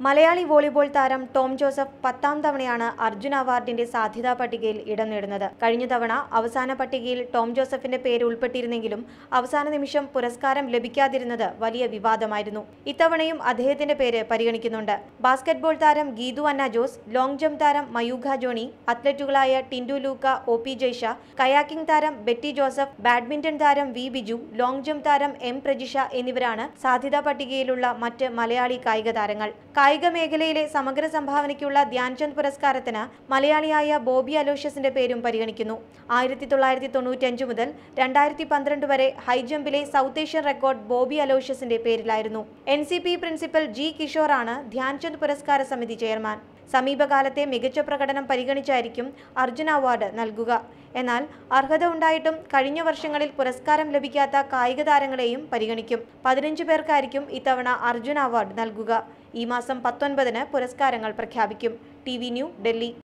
Malayali volleyball താരം Tom Joseph പത്താം തവണയാണ് അർജുന അവാർഡിന്റെ സാധ്യതാ പട്ടികയിൽ ഇടം നേടുന്നത് കഴിഞ്ഞ തവണ അവസാന പട്ടികയിൽ ടോം ജോസഫിന്റെ പേര് ഉൾപ്പെട്ടിരുന്നെങ്കിലും അവസാന നിമിഷം പുരസ്കാരം ലഭിക്കാതിരുന്നത് വലിയ വിവാദമായിരുന്നു ഇത്തവണയും അദ്ദേഹത്തിന്റെ പേര് പരിഗണിക്കുന്നുണ്ട് ബാസ്കറ്റ്ബോൾ താരം Geethu Anna Jose long jump താരം മയൂഖ ജോണി അത്ലറ്റുകളായ Tintu Luka O P Jaisha kayaking താരം ബെറ്റി ജോസഫ് ബാഡ്മിന്റൺ താരം വി ബിജു ലോങ് ജംപ് താരം എം പ്രജിഷ എന്നിവരാണ് സാധ്യതാ പട്ടികയിലുള്ള മറ്റ് മലയാളി കായിക താരങ്ങൾ കായിക മേഖലയിലെ സമഗ്ര സംഭാവനയ്ക്കുള്ള ധ്യാൻചന്ദ് പുരസ്കാരത്തിന് മലയാളിയായ ബോബി അലോഷ്യസിന്റെ പേരും പരിഗണിക്കുന്നു ആയിരത്തി തൊള്ളായിരത്തി തൊണ്ണൂറ്റിയഞ്ച് മുതൽ രണ്ടായിരത്തി പന്ത്രണ്ട് വരെ ഹൈജമ്പിലെ സൗത്ത് ഏഷ്യൻ റെക്കോർഡ് ബോബി അലോഷ്യസിന്റെ പേരിലായിരുന്നു N C P principal G കിഷോറാണ് ധ്യാൻചന്ദ് പുരസ്കാര സമിതി ചെയർമാൻ സമീപകാലത്തെ മികച്ച പ്രകടനം പരിഗണിച്ചായിരിക്കും അർജുന അവാർഡ് നൽകുക എന്നാൽ അർഹത ഉണ്ടായിട്ടും കഴിഞ്ഞ വർഷങ്ങളിൽ പുരസ്കാരം ലഭിക്കാത്ത കായിക താരങ്ങളെയും പരിഗണിക്കും പതിനഞ്ച് പേർക്കായിരിക്കും ഇത്തവണ അർജുന അവാർഡ് നൽകുക ഈ മാസം പത്തൊൻപതിന് പുരസ്കാരങ്ങൾ പ്രഖ്യാപിക്കും ടി വി ന്യൂ ഡൽഹി